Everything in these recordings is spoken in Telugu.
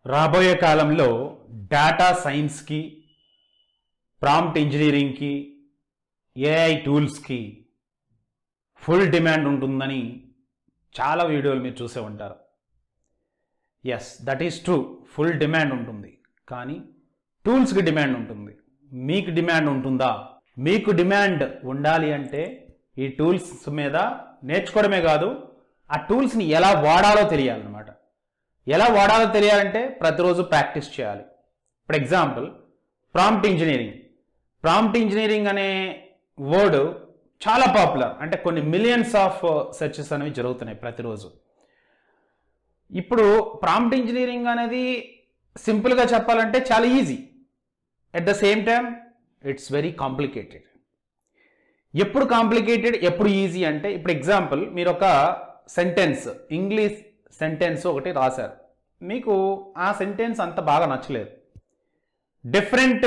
రాబోయే కాలంలో డేటా సైన్స్కి ప్రాంప్ట్ ఇంజనీరింగ్కి ఏఐ టూల్స్కి ఫుల్ డిమాండ్ ఉంటుందని చాలా వీడియోలు మీరు చూసే ఉంటారు yes that is true full demand ఉంటుంది కానీ టూల్స్కి డిమాండ్ ఉంటుంది మీకు డిమాండ్ ఉంటుందా మీకు డిమాండ్ ఉండాలి అంటే ఈ టూల్స్ మీద నేర్చుకోవడమే కాదు ఆ టూల్స్ని ఎలా వాడాలో తెలియాలన్నమాట ఎలా వాడాలో తెలియాలంటే ప్రతిరోజు ప్రాక్టీస్ చేయాలి for example prompt engineering prompt engineering అనే వర్డ్ చాలా పాపులర్ అంటే కొన్ని మిలియన్స్ ఆఫ్ సెర్చెస్ అనేవి జరుగుతున్నాయి ప్రతిరోజు ఇప్పుడు ప్రాంప్ట్ ఇంజనీరింగ్ అనేది సింపుల్గా చెప్పాలంటే చాలా easy at the same time it's very complicated ఎప్పుడు కాంప్లికేటెడ్ ఎప్పుడు ఈజీ అంటే ఇప్పుడు ఎగ్జాంపుల్ మీరు ఒక సెంటెన్స్ ఇంగ్లీష్ సెంటెన్స్ ఒకటి రాశారు మీకు ఆ సెంటెన్స్ అంత బాగా నచ్చలేదు డిఫరెంట్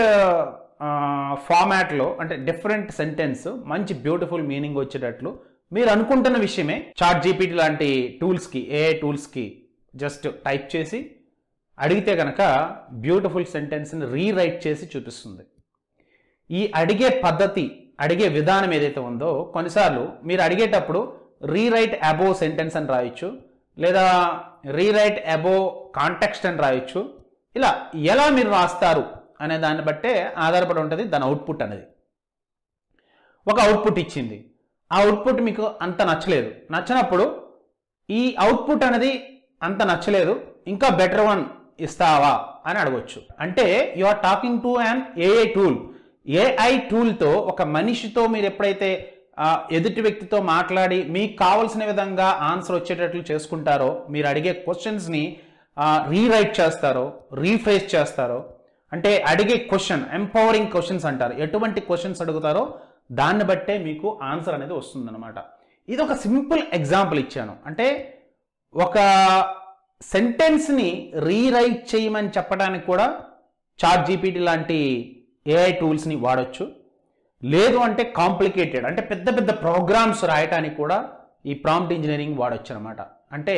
ఫార్మాట్లో అంటే డిఫరెంట్ సెంటెన్స్ మంచి బ్యూటిఫుల్ మీనింగ్ వచ్చేటట్లు మీరు అనుకుంటున్న విషయమే చాట్ జీపీటీ లాంటి టూల్స్కి ఏఐ టూల్స్కి జస్ట్ టైప్ చేసి అడిగితే కనుక బ్యూటిఫుల్ సెంటెన్స్ని రీరైట్ చేసి చూపిస్తుంది ఈ అడిగే పద్ధతి అడిగే విధానం ఏదైతే ఉందో కొన్నిసార్లు మీరు అడిగేటప్పుడు రీరైట్ అబో సెంటెన్స్ అని రాయొచ్చు లేదా రీరైట్ అబో కాంటెక్స్ట్ అని రాయొచ్చు ఇలా ఎలా మీరు రాస్తారు అనే దాన్ని బట్టే ఆధారపడి ఉంటుంది దాని అవుట్పుట్ అనేది ఒక అవుట్పుట్ ఇచ్చింది ఆ అవుట్పుట్ మీకు అంత నచ్చలేదు నచ్చినప్పుడు ఈ అవుట్పుట్ అనేది అంత నచ్చలేదు ఇంకా బెటర్ వన్ ఇస్తావా అని అడగొచ్చు అంటే you are talking to an AI tool AI టూల్తో ఒక మనిషితో మీరు ఎప్పుడైతే ఆ, ఎదుటి వ్యక్తితో మాట్లాడి మీకు కావలసిన విధంగా ఆన్సర్ వచ్చేటట్లు చేసుకుంటారో మీరు అడిగే క్వశ్చన్స్ని రీరైట్ చేస్తారో రీఫ్రేస్ చేస్తారో అంటే అడిగే క్వశ్చన్ ఎంపవరింగ్ క్వశ్చన్స్ అంటారు ఎటువంటి క్వశ్చన్స్ అడుగుతారో దాన్ని బట్టే మీకు ఆన్సర్ అనేది వస్తుందన్నమాట ఇది ఒక సింపుల్ ఎగ్జాంపుల్ ఇచ్చాను అంటే ఒక సెంటెన్స్ని రీరైట్ చేయమని చెప్పడానికి కూడా చాట్ జీపీటీ లాంటి ఏఐ టూల్స్ని వాడొచ్చు లేదు అంటే కాంప్లికేటెడ్ అంటే పెద్ద పెద్ద ప్రోగ్రామ్స్ రాయటానికి కూడా ఈ ప్రాంప్ట్ ఇంజనీరింగ్ వాడొచ్చు అనమాట అంటే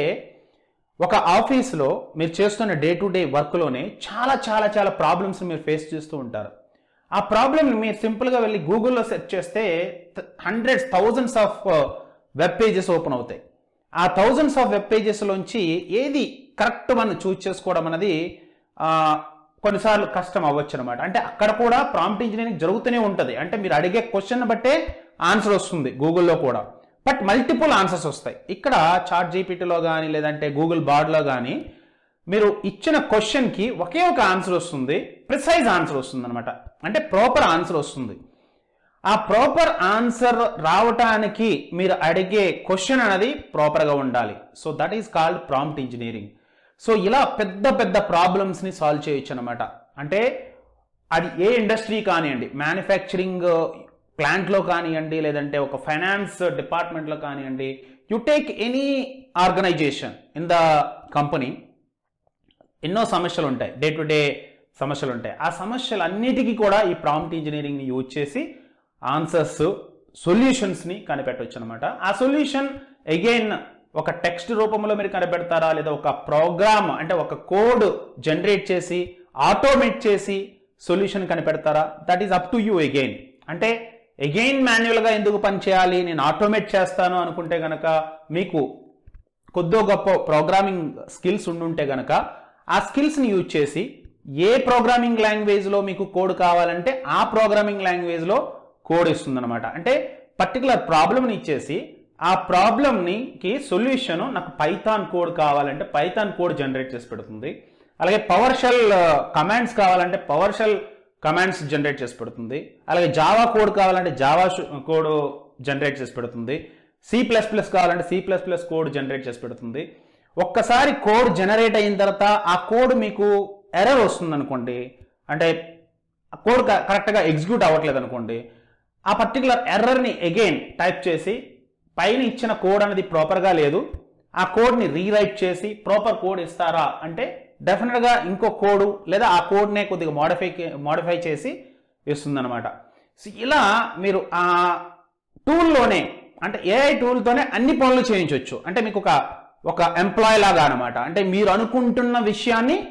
ఒక ఆఫీస్లో మీరు చేస్తున్న డే టు డే వర్క్లోనే చాలా చాలా చాలా ప్రాబ్లమ్స్ మీరు ఫేస్ చేస్తూ ఉంటారు ఆ ప్రాబ్లమ్ని మీరు సింపుల్గా వెళ్ళి గూగుల్లో సెర్చ్ చేస్తే hundreds thousands of web pages open అవుతాయి ఆ థౌజండ్స్ ఆఫ్ వెబ్ పేజెస్లోంచి ఏది కరెక్ట్ మనం చూస్ చేసుకోవడం అనేది ఆ, కొన్నిసార్లు కష్టం అవ్వచ్చు అనమాట అంటే అక్కడ కూడా ప్రాంప్ట్ ఇంజనీరింగ్ జరుగుతూనే ఉంటుంది అంటే మీరు అడిగే క్వశ్చన్ బట్టే ఆన్సర్ వస్తుంది గూగుల్లో కూడా బట్ మల్టిపుల్ ఆన్సర్స్ వస్తాయి ఇక్కడ చాట్ జీపీటీలో కానీ లేదంటే గూగుల్ బార్డ్లో కానీ మీరు ఇచ్చిన క్వశ్చన్కి ఒకే ఒక ఆన్సర్ వస్తుంది ప్రిసైజ్ ఆన్సర్ వస్తుంది అనమాట అంటే ప్రాపర్ ఆన్సర్ వస్తుంది ఆ ప్రాపర్ ఆన్సర్ రావటానికి మీరు అడిగే క్వశ్చన్ అనేది ప్రాపర్గా ఉండాలి so that is called prompt engineering so ఇలా పెద్ద పెద్ద ప్రాబ్లమ్స్ని సాల్వ్ చేయొచ్చు అనమాట అంటే అది ఏ ఇండస్ట్రీ కానివ్వండి మ్యానుఫ్యాక్చరింగ్ ప్లాంట్లో కానివ్వండి లేదంటే ఒక ఫైనాన్స్ డిపార్ట్మెంట్లో కానివ్వండి you take any organisation in the company ఎన్నో సమస్యలు ఉంటాయి డే టు డే సమస్యలు ఉంటాయి ఆ సమస్యలు అన్నిటికీ కూడా ఈ ప్రాంప్ట్ ఇంజనీరింగ్ని యూజ్ చేసి ఆన్సర్స్ సొల్యూషన్స్ని కనిపెట్టవచ్చు అనమాట ఆ సొల్యూషన్ అగైన్ ఒక టెక్స్ట్ రూపంలో మీరు కనిపెడతారా లేదా ఒక ప్రోగ్రామ్ అంటే ఒక కోడ్ జనరేట్ చేసి ఆటోమేట్ చేసి సొల్యూషన్ కనిపెడతారా that is up to you again అంటే అగైన్ మాన్యువల్గా ఎందుకు పనిచేయాలి నేను ఆటోమేట్ చేస్తాను అనుకుంటే గనక మీకు కొద్దో గొప్ప ప్రోగ్రామింగ్ స్కిల్స్ ఉండుంటే గనక ఆ స్కిల్స్ని యూజ్ చేసి ఏ ప్రోగ్రామింగ్ లాంగ్వేజ్లో మీకు కోడ్ కావాలంటే ఆ ప్రోగ్రామింగ్ లాంగ్వేజ్లో కోడ్ ఇస్తుందన్నమాట అంటే పర్టికులర్ ప్రాబ్లమ్ని ఇచ్చేసి ఆ ప్రాబ్లమ్నికి సొల్యూషన్ నాకు పైథాన్ కోడ్ కావాలంటే పైథాన్ కోడ్ జనరేట్ చేసి పెడుతుంది అలాగే పవర్ షెల్ కమాండ్స్ కావాలంటే పవర్ షెల్ కమాండ్స్ జనరేట్ చేసి పెడుతుంది అలాగే జావా కోడ్ కావాలంటే జావా కోడ్ జనరేట్ చేసి పెడుతుంది సి ప్లస్ ప్లస్ కావాలంటే C plus plus code generate చేసి పెడుతుంది ఒక్కసారి కోడ్ జనరేట్ అయిన తర్వాత ఆ కోడ్ మీకు ఎర్రర్ వస్తుంది అనుకోండి అంటే ఆ కోడ్ కరెక్ట్గా ఎగ్జిక్యూట్ అవ్వట్లేదు అనుకోండి ఆ పర్టికులర్ ఎర్రర్ని అగైన్ టైప్ చేసి పైన ఇచ్చిన కోడ్ అనేది ప్రాపర్గా లేదు ఆ కోడ్ని రీరైట్ చేసి ప్రాపర్ కోడ్ ఇస్తారా అంటే డెఫినెట్గా ఇంకో కోడ్ లేదా ఆ కోడ్నే కొద్దిగా మోడిఫై మోడిఫై చేసి ఇస్తుందన్నమాట సో ఇలా మీరు ఆ టూల్లోనే అంటే ఏఐ టూల్తోనే అన్ని పనులు చేయించవచ్చు అంటే మీకు ఒక ఒక ఎంప్లాయ్ లాగా అనమాట అంటే మీరు అనుకుంటున్న విషయాన్ని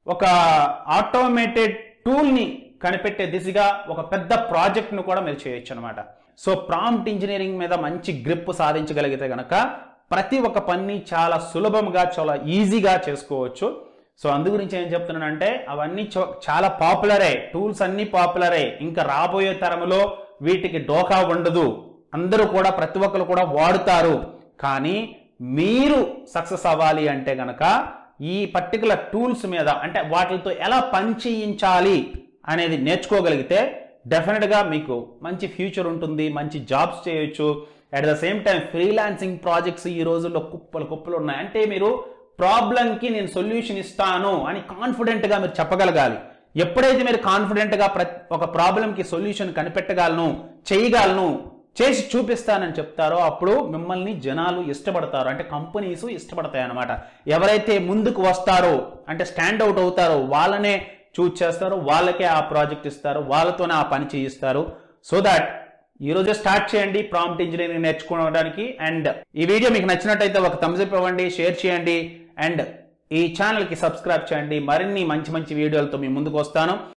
ఒక ఆటోమేటెడ్ టూల్ని కనిపెట్టే దిశగా ఒక పెద్ద ప్రాజెక్ట్ను కూడా మీరు చేయొచ్చు అనమాట సో ప్రాంప్ట్ ఇంజనీరింగ్ మీద మంచి గ్రిప్ సాధించగలిగితే గనక ప్రతి ఒక్క పని చాలా సులభంగా చాలా ఈజీగా చేసుకోవచ్చు సో అందు గురించి ఏం చెప్తున్నానంటే అవన్నీ చో- చాలా పాపులరే టూల్స్ అన్ని పాపులరే ఇంకా రాబోయే తరంలో వీటికి డోకా ఉండదు అందరూ కూడా ప్రతి ఒక్కరు కూడా వాడుతారు కానీ మీరు సక్సెస్ అవ్వాలి అంటే గనక ఈ పర్టికులర్ టూల్స్ మీద అంటే వాటితో ఎలా పని చేయించాలి అనేది నేర్చుకోగలిగితే డెఫినెట్గా మీకు మంచి ఫ్యూచర్ ఉంటుంది మంచి జాబ్స్ చేయొచ్చు at the same time freelancing projects ఈ రోజుల్లో కుప్పలు కుప్పలు ఉన్నాయి అంటే మీరు ప్రాబ్లంకి నేను సొల్యూషన్ ఇస్తాను అని కాన్ఫిడెంట్గా మీరు చెప్పగలగాలి ఎప్పుడైతే మీరు కాన్ఫిడెంట్గా ప్రతి ఒక ప్రాబ్లంకి సొల్యూషన్ కనిపెట్టగలను చేయగలను చేసి చూపిస్తానని చెప్తారో అప్పుడు మిమ్మల్ని జనాలు ఇష్టపడతారు అంటే కంపెనీస్ ఇష్టపడతాయి అన్నమాట ఎవరైతే ముందుకు వస్తారో అంటే స్టాండ్ అవుట్ అవుతారో వాళ్ళనే చూజ్ చేస్తారు వాళ్ళకే ఆ ప్రాజెక్ట్ ఇస్తారు వాళ్ళతోనే ఆ పని చేయిస్తారు సో దాట్ ఈ రోజే స్టార్ట్ చేయండి ప్రాంప్ట్ ఇంజనీరింగ్ నేర్చుకోవడానికి అండ్ ఈ వీడియో మీకు నచ్చినట్టయితే ఒక thumbs up ఇవ్వండి షేర్ చేయండి అండ్ ఈ ఛానల్కి సబ్స్క్రైబ్ చేయండి మరిన్ని మంచి మంచి వీడియోలతో మీ ముందుకు వస్తాను